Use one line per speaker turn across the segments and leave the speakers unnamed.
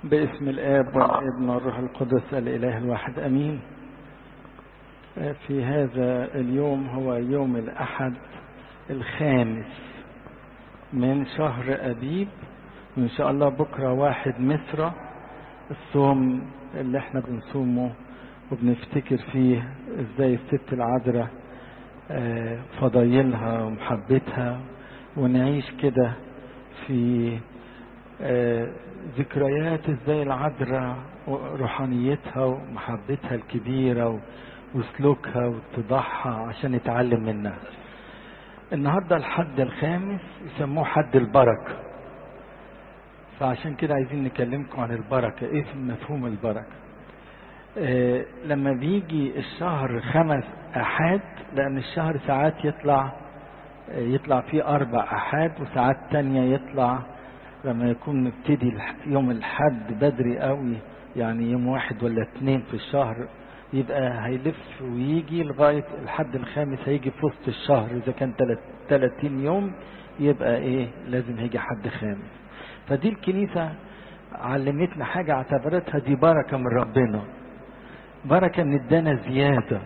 باسم الآب والابن والروح القدس الإله الواحد أمين في هذا اليوم هو يوم الأحد الخامس من شهر أبيب وإن شاء الله بكرة واحد مصر الصوم اللي احنا بنصومه وبنفتكر فيه ازاي الست العذراء فضايلها ومحبتها ونعيش كده في ذكريات ازاي العذراء روحانيتها ومحبتها الكبيرة وسلوكها واتضاعها عشان نتعلم منها النهاردة الحد الخامس يسموه حد البركة فعشان كده عايزين نكلمكم عن البركة ايه في مفهوم البركة آه لما بيجي الشهر خمس احاد لان الشهر ساعات يطلع آه يطلع فيه اربع احاد وساعات تانية يطلع لما يكون نبتدي يوم الحد بدري قوي يعني يوم واحد ولا اتنين في الشهر يبقى هيلف ويجي لغاية الحد الخامس هيجي في وسط الشهر إذا كان 30 يوم يبقى إيه لازم هيجي حد خامس فدي الكنيسة علمتنا حاجة اعتبرتها دي بركة من ربنا بركة ان ادانا زيادة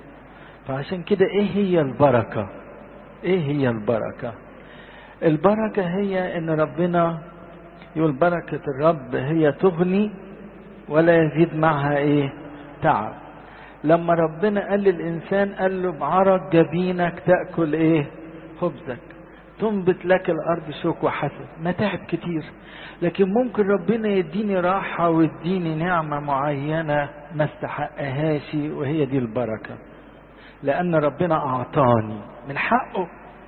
فعشان كده ايه هي البركة ايه هي البركة البركة هي ان ربنا يقول بركة الرب هي تغني ولا يزيد معها ايه تعب لما ربنا قال للإنسان قال له بعرق جبينك تأكل ايه خبزك تنبت لك الأرض شوك وحسد متاعب كتير لكن ممكن ربنا يديني راحة ويديني نعمة معينة ما استحقهاش وهي دي البركة لأن ربنا أعطاني من حقه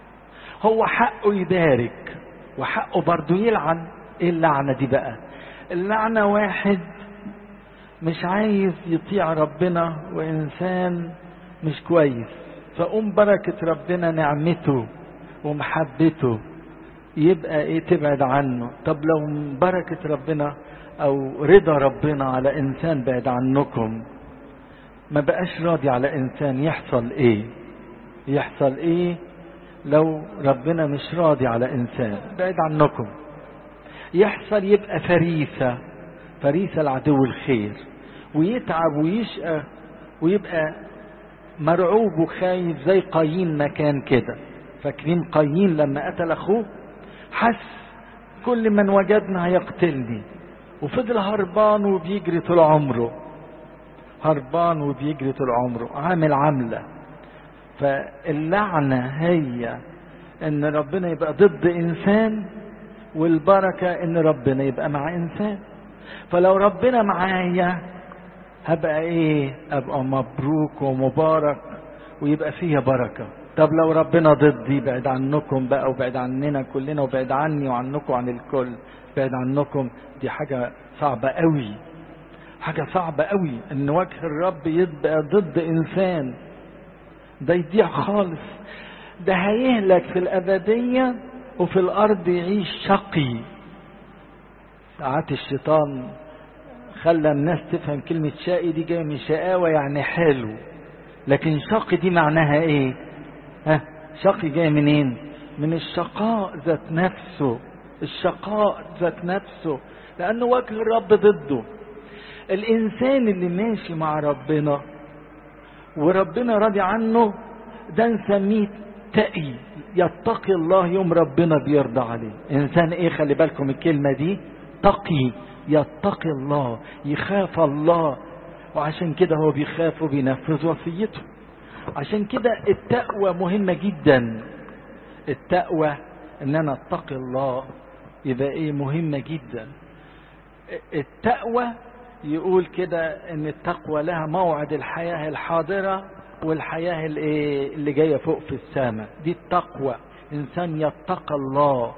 هو حقه يبارك وحقه برضه يلعن ايه اللعنة دي بقى اللعنة واحد مش عايز يطيع ربنا وإنسان مش كويس فقوم بركة ربنا نعمته ومحبته يبقى ايه تبعد عنه طب لو بركة ربنا او رضا ربنا على انسان بعد عنكم ما بقاش راضي على انسان يحصل ايه يحصل ايه لو ربنا مش راضي على انسان بعد عنكم يحصل يبقى فريسة فريسة العدو الخير ويتعب ويشقى ويبقى مرعوب وخايف زي قايين مكان كده فاكرين قايين لما قتل اخوه حس كل من وجدنا هيقتلني وفضل هربان وبيجري طول عمره هربان وبيجري طول عمره عامل عملة فاللعنة هي ان ربنا يبقى ضد انسان والبركة ان ربنا يبقى مع انسان فلو ربنا معايا هبقى ايه ابقى مبروك ومبارك ويبقى فيها بركه طب لو ربنا ضدي بعد عنكم بقى وبعد عننا كلنا وبعد عني وعنكم عن الكل بعد عنكم دي حاجة صعبة قوي حاجة صعبة قوي ان وجه الرب يبقى ضد انسان ده يضيع خالص ده هيهلك في الابدية وفي الارض يعيش شقي ساعات الشيطان خلى الناس تفهم كلمة شقي دي جاية من شقاوة يعني حلو لكن شقي دي معناها ايه ها شقي جاي منين من الشقاء ذات نفسه الشقاء ذات نفسه لأنه وجه الرب ضده الإنسان اللي ماشي مع ربنا وربنا راضي عنه ده نسميه تقي يتقي الله يوم ربنا بيرضى عليه إنسان إيه خلي بالكم الكلمة دي تقي يتقي الله يخاف الله وعشان كده هو بيخاف وبينفذ وصيته عشان كده التقوى مهمة جدا التقوى ان انا اتقي الله يبقى ايه مهمة جدا التقوى يقول كده ان التقوى لها موعد الحياة الحاضرة والحياة الايه اللي جاية فوق في السماء دي التقوى انسان يتقى الله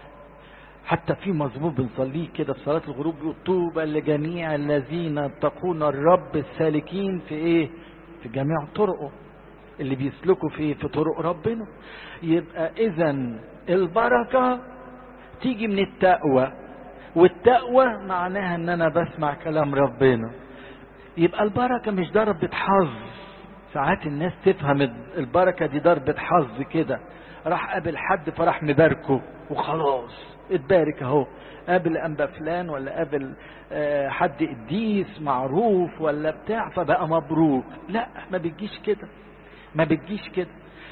حتى في مزمور بنصليه كده في صلاة الغروب بيقول طوبى لجميع الذين يتقون الرب السالكين في ايه في جميع طرقه اللي بيسلكوا في في طرق ربنا يبقى اذا البركه تيجي من التقوى والتقوى معناها ان انا بسمع كلام ربنا يبقى البركه مش ضربة حظ ساعات الناس تفهم البركه دي ضربة حظ كده راح قابل حد فراح مباركه وخلاص اتبارك اهو قابل انبا فلان ولا قابل آه، حد قديس معروف ولا بتاع فبقى مبروك لا ما بتجيش كده ما بتجيش كده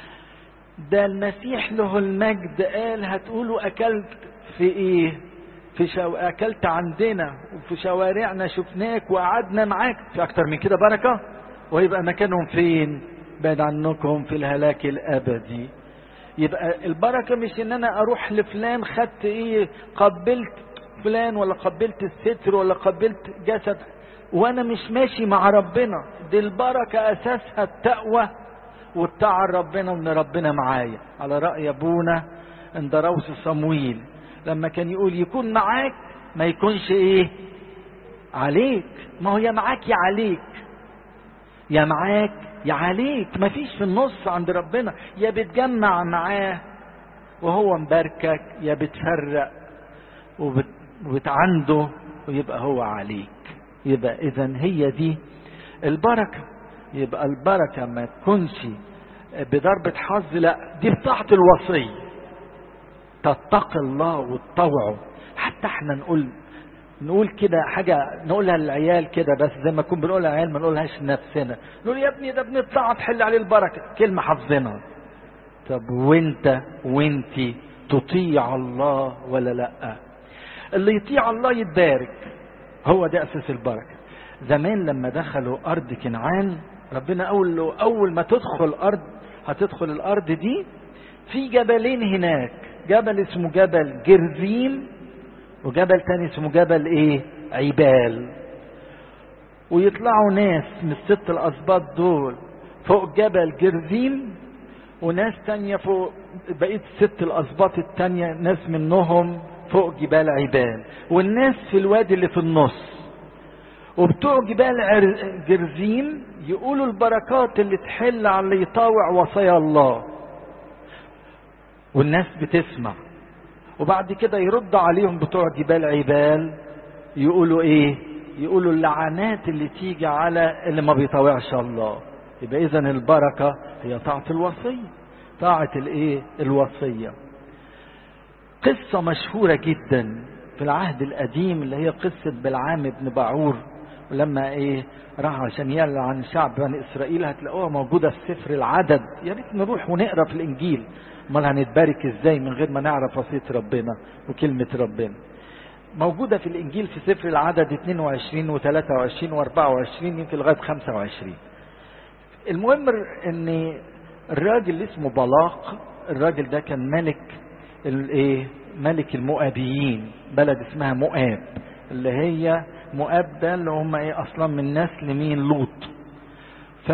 ده المسيح له المجد قال هتقولوا اكلت في ايه في شو... اكلت عندنا وفي شوارعنا شفناك وقعدنا معاك في اكتر من كده بركه ويبقى مكانهم فين بعد عنكم في الهلاك الابدي يبقى البركه مش ان انا اروح لفلان خدت ايه قبلت فلان ولا قبلت الستر ولا قبلت جسد وانا مش ماشي مع ربنا دي البركه اساسها التقوى والطاعه ربنا وان ربنا معايا على راي ابونا عند روس صمويل لما كان يقول يكون معاك ما يكونش ايه عليك ما هو يا معاك يا عليك يا معاك يا عليك ما فيش في النص عند ربنا يا بتجمع معاه وهو مباركك يا بتفرق وبت وبتعنده ويبقى هو عليك يبقى اذا هي دي البركه يبقى البركه ما تكونش بضربه حظ لا دي بطاعه الوصيه تتقي الله وتطوعه حتى احنا نقول نقول كده حاجة نقولها للعيال كده بس زي ما نكون بنقولها للعيال ما نقولهاش لنفسنا نقول يا ابني ده ابن الطاعة تحل عليه البركة كلمة حافظينها طب وانت وانتي تطيع الله ولا لا اللي يطيع الله يتبارك هو ده اساس البركة زمان لما دخلوا ارض كنعان ربنا اول له اول ما تدخل ارض هتدخل الارض دي في جبلين هناك جبل اسمه جبل جرزيم وجبل تاني اسمه جبل ايه عبال ويطلعوا ناس من الست الاسباط دول فوق جبل جرزيم وناس تانية فوق بقية ست الاسباط التانية ناس منهم فوق جبال عبال والناس في الوادي اللي في النص وبتوع جبال جرزيم يقولوا البركات اللي تحل على اللي يطاوع وصايا الله والناس بتسمع وبعد كده يرد عليهم بتوع جبال عبال يقولوا ايه يقولوا اللعنات اللي تيجي على اللي ما بيطاوعش الله يبقى اذا البركه هي طاعه الوصيه طاعه الايه الوصيه قصه مشهوره جدا في العهد القديم اللي هي قصه بلعام بن باعور ولما ايه راح عشان يلعن شعب بني اسرائيل هتلاقوها موجوده في سفر العدد يا ريت نروح ونقرا في الانجيل امال هنتبارك ازاي من غير ما نعرف وصيه ربنا وكلمه ربنا موجوده في الانجيل في سفر العدد 22 و23 و24 يمكن لغايه 25 المهم ان الراجل اللي اسمه بلاق الراجل ده كان ملك الايه ملك المؤابيين بلد اسمها مؤاب اللي هي مؤاب ده اللي هم ايه اصلا من نسل مين لوط ف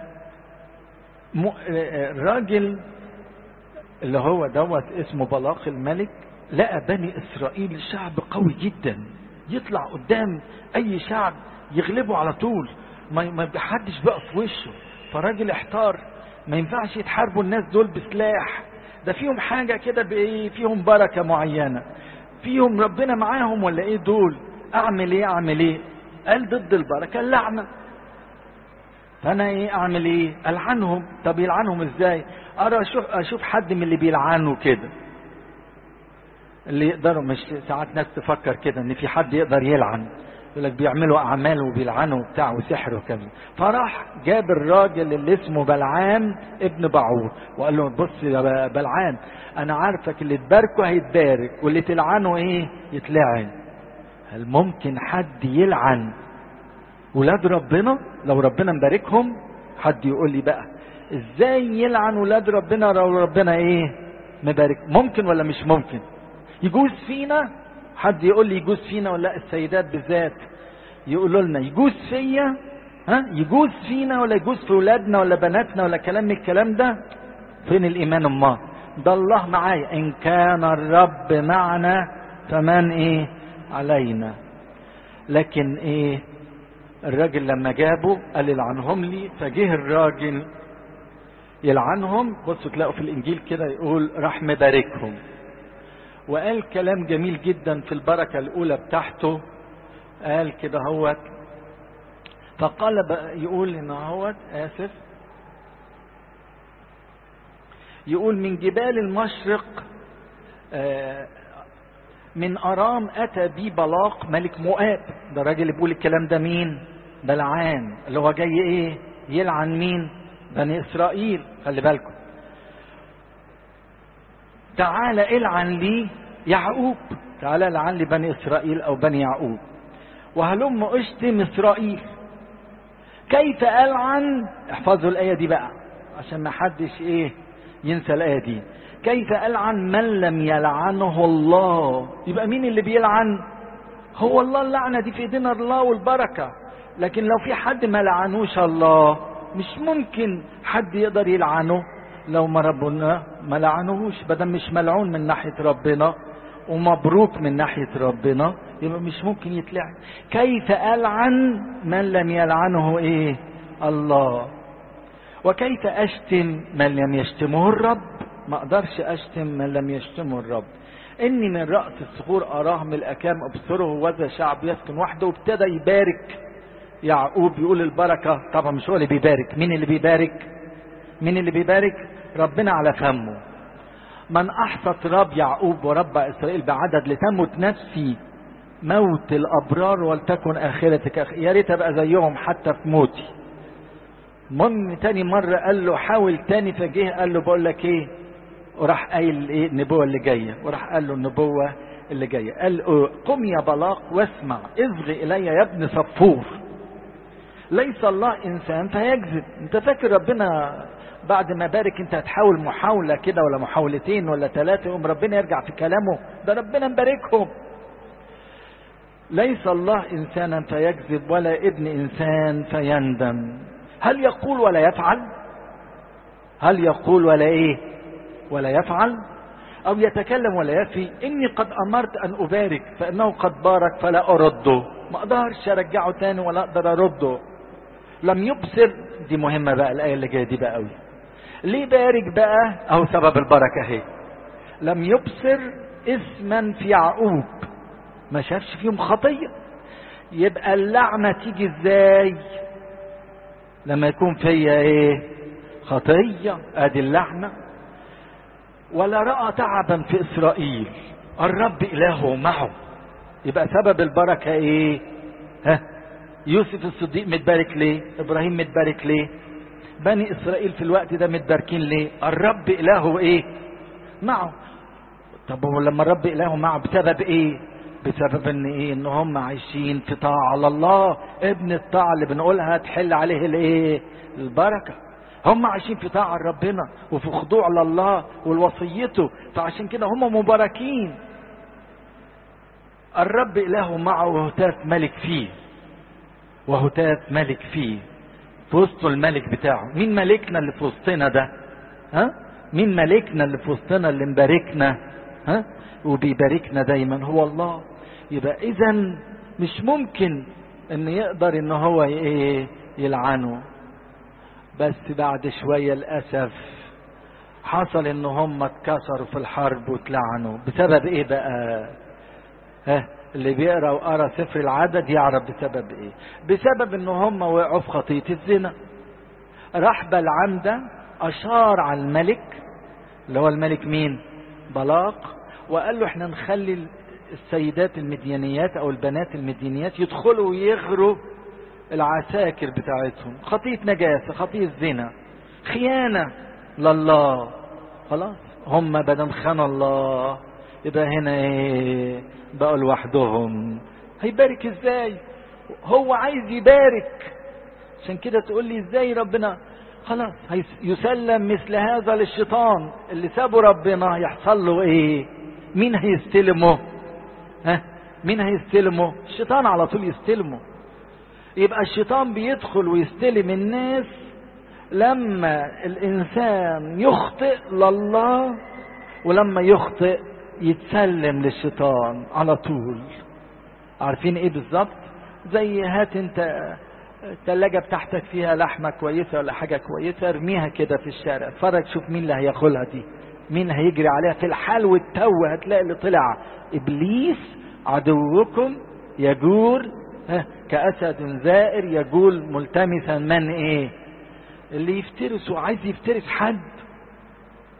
الراجل اللي هو دوت اسمه بلاق الملك لقى بني اسرائيل شعب قوي جدا يطلع قدام اي شعب يغلبه على طول ما ما حدش بقى في وشه فالراجل احتار ما ينفعش يتحاربوا الناس دول بسلاح ده فيهم حاجه كده بايه فيهم بركه معينه فيهم ربنا معاهم ولا ايه دول اعمل ايه اعمل ايه قال ضد البركه اللعنه فانا ايه اعمل ايه العنهم طب يلعنهم ازاي ارى اشوف اشوف حد من اللي بيلعنوا كده اللي يقدروا مش ساعات ناس تفكر كده ان في حد يقدر يلعن يقول لك بيعملوا اعمال وبيلعنوا وبتاع وسحر وكذا فراح جاب الراجل اللي اسمه بلعام ابن بعور وقال له بص يا بلعام انا عارفك اللي تباركه هيتبارك واللي تلعنه ايه يتلعن هل ممكن حد يلعن ولاد ربنا لو ربنا مباركهم حد يقول لي بقى ازاي يلعن ولاد ربنا لو ربنا ايه مبارك ممكن ولا مش ممكن يجوز فينا حد يقول لي يجوز فينا ولا لا السيدات بالذات يقولوا لنا يجوز فيا ها يجوز فينا ولا يجوز في ولادنا ولا بناتنا ولا كلام من الكلام ده فين الايمان امال ده الله معايا ان كان الرب معنا فمن ايه علينا لكن ايه الراجل لما جابه قال يلعنهم لي فجه الراجل يلعنهم بصوا تلاقوا في الانجيل كده يقول راح مباركهم وقال كلام جميل جدا في البركه الاولى بتاعته قال كده هوت فقال يقول ان هوت اسف يقول من جبال المشرق آه من أرام أتى بي بلاق ملك مؤاب ده الراجل اللي بيقول الكلام ده مين بلعان اللي هو جاي ايه يلعن مين بني إسرائيل خلي بالكم تعالى العن لي يعقوب تعالى العن لي بني إسرائيل أو بني يعقوب وهلم اشتم إسرائيل كيف ألعن احفظوا الآية دي بقى عشان ما حدش ايه ينسى الآية دي كيف ألعن من لم يلعنه الله يبقى مين اللي بيلعن هو الله اللعنة دي في ايدينا الله والبركة لكن لو في حد ما لعنوش الله مش ممكن حد يقدر يلعنه لو ما ربنا ما لعنوش بدل مش ملعون من ناحية ربنا ومبروك من ناحية ربنا يبقى مش ممكن يتلعن كيف ألعن من لم يلعنه ايه الله وكيف أشتم من لم يشتمه الرب ما أقدرش أشتم من لم يشتمه الرب إني من رأس الصخور أراهم الأكام أبصره وذا شعب يسكن وحده وابتدى يبارك يعقوب يقول البركة طبعا مش هو اللي بيبارك مين اللي بيبارك مين اللي بيبارك ربنا على فمه من أحصى تراب يعقوب وربى إسرائيل بعدد لتمت نفسي موت الأبرار ولتكن آخرتك أخ... يا ريت أبقى زيهم حتى في موتي المهم تاني مرة قال له حاول تاني فجه قال له بقول لك ايه وراح قايل ايه النبوة اللي جاية وراح قال له النبوة اللي جاية قال قم يا بلاق واسمع اصغ الي يا ابن صفور ليس الله انسان فيكذب انت فاكر ربنا بعد ما بارك انت هتحاول محاولة كده ولا محاولتين ولا ثلاثة يقوم ربنا يرجع في كلامه ده ربنا مباركهم ليس الله انسانا فيكذب ولا ابن انسان فيندم هل يقول ولا يفعل هل يقول ولا ايه ولا يفعل او يتكلم ولا يفي اني قد امرت ان ابارك فانه قد بارك فلا ارده ما اقدرش ارجعه تاني ولا اقدر ارده لم يبصر دي مهمة بقى الايه اللي جايه دي بقى قوي ليه بارك بقى او سبب البركة اهي لم يبصر اسما في يعقوب ما شافش فيهم خطية يبقى اللعنة تيجي ازاي لما يكون فيا ايه خطية ادي اللعنة ولا رأى تعبا في اسرائيل الرب الهه معه يبقى سبب البركة ايه ها يوسف الصديق متبارك ليه ابراهيم متبارك ليه بني اسرائيل في الوقت ده متباركين ليه الرب الهه ايه معه طب ولما الرب الهه معه بسبب ايه بسبب ان ايه ان هم عايشين في طاعة على الله ابن الطاعة اللي بنقولها تحل عليه الايه البركة هم عايشين في طاعة ربنا وفي خضوع لله والوصيته فعشان كده هم مباركين الرب إله معه وهتاف ملك فيه وهتاف ملك فيه في وسط الملك بتاعه مين ملكنا اللي في وسطنا ده ها مين ملكنا اللي في وسطنا اللي مباركنا ها وبيباركنا دايما هو الله يبقى اذا مش ممكن ان يقدر ان هو ايه يلعنه بس بعد شوية للأسف حصل ان هم اتكسروا في الحرب واتلعنوا بسبب ايه بقى ها اللي بيقرا وقرا سفر العدد يعرف بسبب ايه بسبب ان هم وقعوا في خطيه الزنا راح بلعام ده اشار على الملك اللي هو الملك مين بلاق وقال له احنا نخلي السيدات المديانيات او البنات المديانيات يدخلوا ويغروا العساكر بتاعتهم خطية نجاسة خطية زنا خيانة لله خلاص هم بدل خان الله يبقى هنا ايه بقوا لوحدهم هيبارك ازاي هو عايز يبارك عشان كده تقول لي ازاي ربنا خلاص يسلم مثل هذا للشيطان اللي سابه ربنا يحصل له ايه مين هيستلمه ها مين هيستلمه الشيطان على طول يستلمه يبقى الشيطان بيدخل ويستلم الناس لما الانسان يخطئ لله ولما يخطئ يتسلم للشيطان على طول عارفين ايه بالظبط زي هات انت الثلاجة بتاعتك فيها لحمة كويسة ولا حاجة كويسة ارميها كده في الشارع اتفرج شوف مين اللي هياكلها دي مين هيجري عليها في الحال والتو هتلاقي اللي طلع ابليس عدوكم يجور كأسد زائر يجول ملتمسا من ايه اللي يفترس وعايز يفترس حد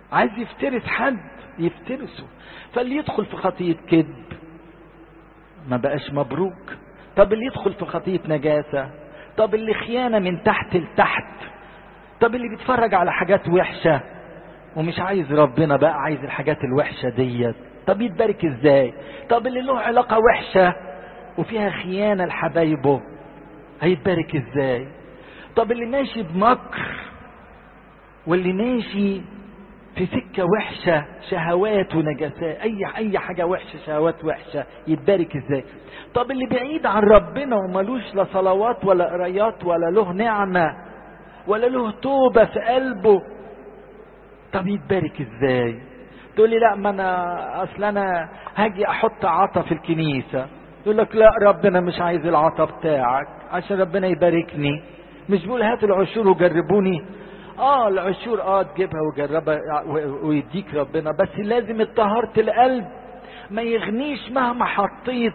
عايز يفترس حد يفترسه فاللي يدخل في خطية كذب ما بقاش مبروك طب اللي يدخل في خطية نجاسة طب اللي خيانة من تحت لتحت طب اللي بيتفرج على حاجات وحشة ومش عايز ربنا بقى عايز الحاجات الوحشة ديت طب يتبارك ازاي طب اللي له علاقة وحشة وفيها خيانة لحبايبه هيتبارك ازاي طب اللي ماشي بمكر واللي ماشي في سكة وحشة شهوات ونجاسات أي أي حاجة وحشة شهوات وحشة يتبارك إزاي؟ طب اللي بعيد عن ربنا وملوش لا صلوات ولا قرايات ولا له نعمة ولا له توبة في قلبه طب يتبارك إزاي؟ تقول لي لا ما أنا أصل أنا هاجي أحط عطا في الكنيسة يقول لك لا ربنا مش عايز العطا بتاعك عشان ربنا يباركني مش بيقول هاتوا العشور وجربوني اه العشور اه تجيبها وجربها ويديك ربنا بس لازم طهارة القلب ما يغنيش مهما حطيت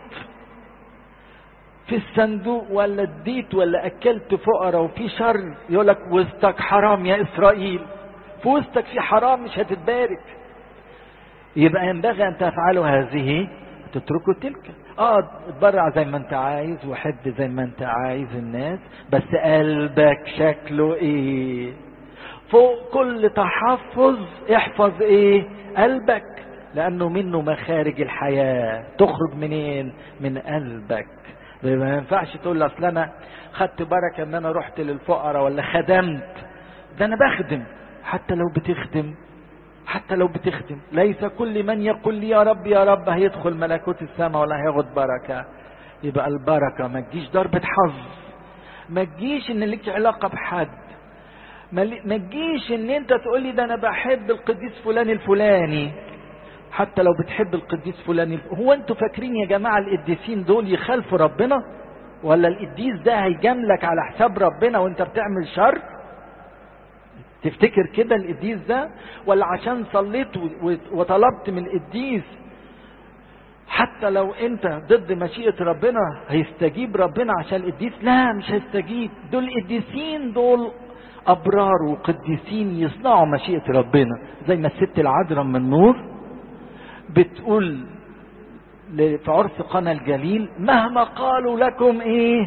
في الصندوق ولا اديت ولا اكلت فقراء وفي شر يقول لك وسطك حرام يا اسرائيل في وسطك في حرام مش هتتبارك يبقى ينبغي ان تفعلوا هذه تتركوا تلك اه اتبرع زي ما انت عايز وحب زي ما انت عايز الناس بس قلبك شكله ايه فوق كل تحفظ احفظ ايه قلبك لانه منه مخارج الحياة تخرج منين من قلبك ما ينفعش تقول لي اصل انا خدت بركة ان انا رحت للفقراء ولا خدمت ده انا بخدم حتى لو بتخدم حتى لو بتخدم ليس كل من يقول لي يا رب يا رب هيدخل ملكوت السماء ولا هياخد بركة يبقى البركة ما تجيش ضربة حظ ما تجيش ان لك علاقة بحد ما تجيش ان انت تقول لي ده انا بحب القديس فلان الفلاني حتى لو بتحب القديس فلان هو انتوا فاكرين يا جماعة القديسين دول يخالفوا ربنا ولا القديس ده هيجاملك على حساب ربنا وانت بتعمل شر تفتكر كده القديس ده ولا عشان صليت وطلبت من القديس حتى لو انت ضد مشيئة ربنا هيستجيب ربنا عشان القديس لا مش هيستجيب دول القديسين دول أبرار وقديسين يصنعوا مشيئة ربنا زي ما الست العذراء من نور بتقول في عرس قنا الجليل مهما قالوا لكم ايه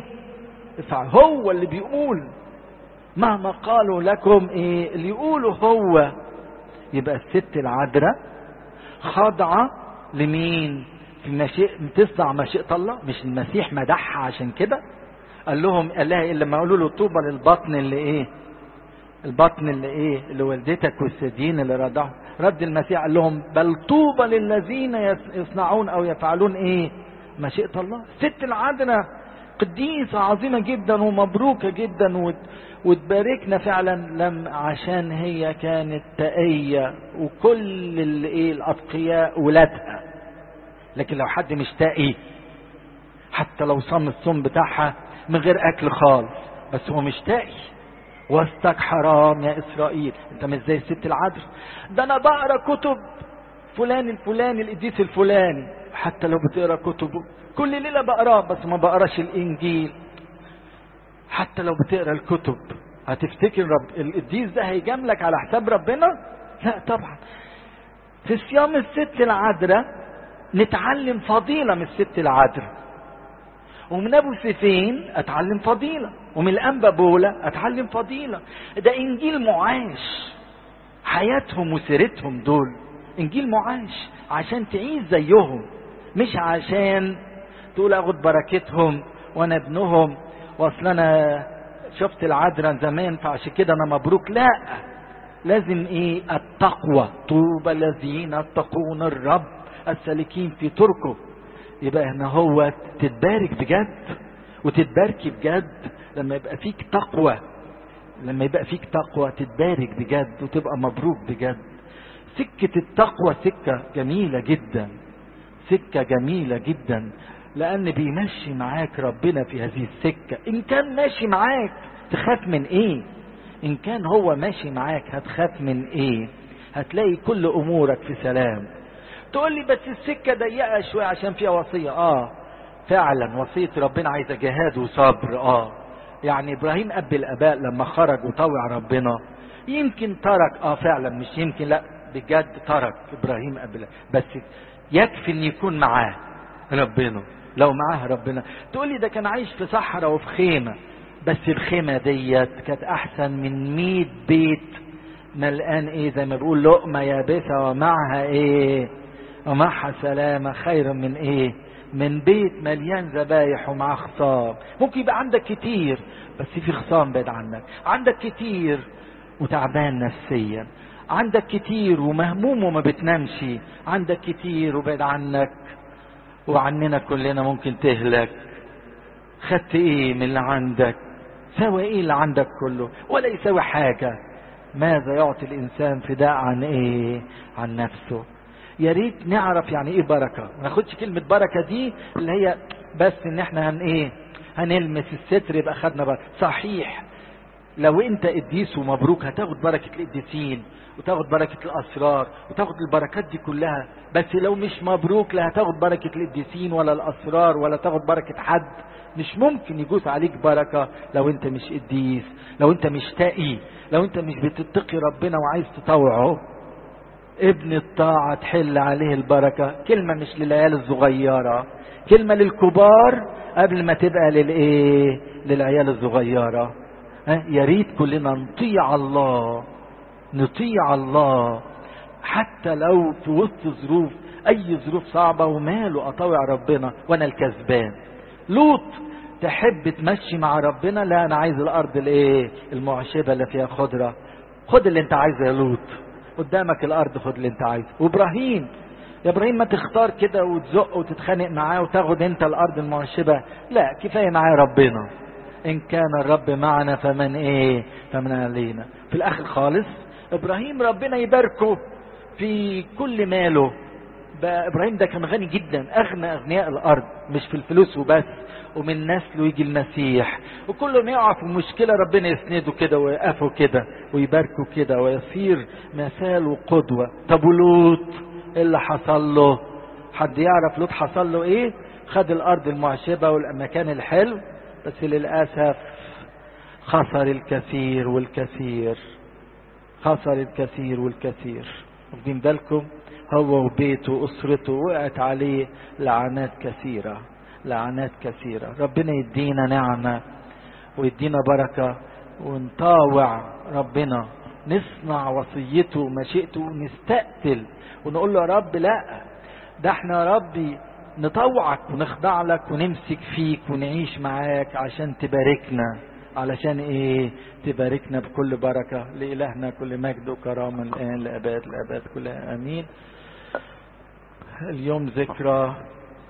هو اللي بيقول مهما قالوا لكم ايه اللي يقولوا هو يبقى الست العذراء خاضعة لمين في مشيئة تصنع مشيئة الله مش المسيح مدحها عشان كده قال لهم قال لها لما قالوا له طوبى للبطن اللي ايه البطن اللي ايه اللي والدتك والثديين اللي رضعوا رد المسيح قال لهم بل طوبى للذين يصنعون او يفعلون ايه مشيئة الله الست العذراء قديسة عظيمة جدا ومبروكة جدا وتباركنا فعلا لم عشان هي كانت تقية وكل الايه الاتقياء ولادها لكن لو حد مش تقي حتى لو صام الصوم بتاعها من غير اكل خالص بس هو مش تقي وسطك حرام يا اسرائيل انت مش زي الست العذراء ده انا بقرا كتب فلان الفلاني القديس الفلاني حتى لو بتقرا كتبه كل ليله بقراه بس ما بقراش الانجيل حتى لو بتقرا الكتب هتفتكر رب القديس ده هيجاملك على حساب ربنا لا طبعا في صيام الست العذراء نتعلم فضيله من الست العذراء ومن ابو سيفين اتعلم فضيله ومن الانبا بولا اتعلم فضيله ده انجيل معاش حياتهم وسيرتهم دول انجيل معاش عشان تعيش زيهم مش عشان تقول اخد بركتهم وانا ابنهم واصل انا شفت العذراء زمان فعشان كده انا مبروك لا لازم ايه التقوى طوبى الذين يتقون الرب السالكين في تركه يبقى هنا هو تتبارك بجد وتتباركي بجد لما يبقى فيك تقوى لما يبقى فيك تقوى تتبارك بجد وتبقى مبروك بجد سكة التقوى سكة جميلة جدا سكة جميلة جدا لأن بيمشي معاك ربنا في هذه السكة إن كان ماشي معاك تخاف من إيه إن كان هو ماشي معاك هتخاف من إيه هتلاقي كل أمورك في سلام تقول لي بس السكة ضيقة شوية عشان فيها وصية آه فعلا وصية ربنا عايزة جهاد وصبر آه يعني إبراهيم أب الآباء لما خرج وطوع ربنا يمكن ترك آه فعلا مش يمكن لا بجد ترك ابراهيم قبل بس يكفي ان يكون معاه ربنا لو معاه ربنا تقول لي ده كان عايش في صحراء وفي خيمه بس الخيمه ديت كانت احسن من 100 بيت ملقان ايه زي ما بيقول لقمه يابسه ومعها ايه ومعها سلامه خير من ايه من بيت مليان ذبايح ومعاه خصام ممكن يبقى عندك كتير بس في خصام بعيد عنك عندك كتير وتعبان نفسيا عندك كتير ومهموم وما بتنامش عندك كتير وبعد عنك وعننا كلنا ممكن تهلك خدت ايه من اللي عندك سوى ايه اللي عندك كله ولا يسوي حاجة ماذا يعطي الانسان فداء عن ايه عن نفسه يا ريت نعرف يعني ايه بركة ما ناخدش كلمة بركة دي اللي هي بس ان احنا هن ايه هنلمس الستر يبقى خدنا بركة صحيح لو انت قديس ومبروك هتاخد بركة القديسين وتاخد بركة الأسرار وتاخد البركات دي كلها بس لو مش مبروك لا هتاخد بركة القديسين ولا الأسرار ولا تاخد بركة حد مش ممكن يجوز عليك بركة لو انت مش قديس لو انت مش تقي لو انت مش بتتقي ربنا وعايز تطوعه ابن الطاعة تحل عليه البركة كلمة مش للعيال الصغيرة كلمة للكبار قبل ما تبقى للايه للعيال الصغيرة ها يا ريت كلنا نطيع الله نطيع الله حتى لو في وسط ظروف اي ظروف صعبة وماله اطوع ربنا وانا الكسبان لوط تحب تمشي مع ربنا لا انا عايز الارض الايه المعشبة اللي فيها خضرة خد اللي انت عايزه يا لوط قدامك الارض خد اللي انت عايزه وابراهيم يا ابراهيم ما تختار كده وتزق وتتخانق معاه وتاخد انت الارض المعشبة لا كفاية معايا ربنا ان كان الرب معنا فمن ايه فمن علينا في الاخر خالص ابراهيم ربنا يباركه في كل ماله بقى ابراهيم ده كان غني جدا اغنى اغنياء الارض مش في الفلوس وبس ومن نسله يجي المسيح وكل ما يقع في مشكله ربنا يسنده كده ويقفه كده ويباركه كده ويصير مثال وقدوه طب ولوط ايه اللي حصل له حد يعرف لوط حصل له ايه خد الارض المعشبه والمكان الحلو بس للاسف خسر الكثير والكثير خسر الكثير والكثير واخدين بالكم هو وبيته واسرته وقعت عليه لعنات كثيره لعنات كثيره ربنا يدينا نعمه ويدينا بركه ونطاوع ربنا نصنع وصيته ومشيئته ونستقتل ونقول له يا رب لا ده احنا يا ربي نطوعك ونخضع لك ونمسك فيك ونعيش معاك عشان تباركنا علشان ايه تباركنا بكل بركة لإلهنا كل مجد وكرامة الآن لأباد لأباد كلها آمين اليوم ذكرى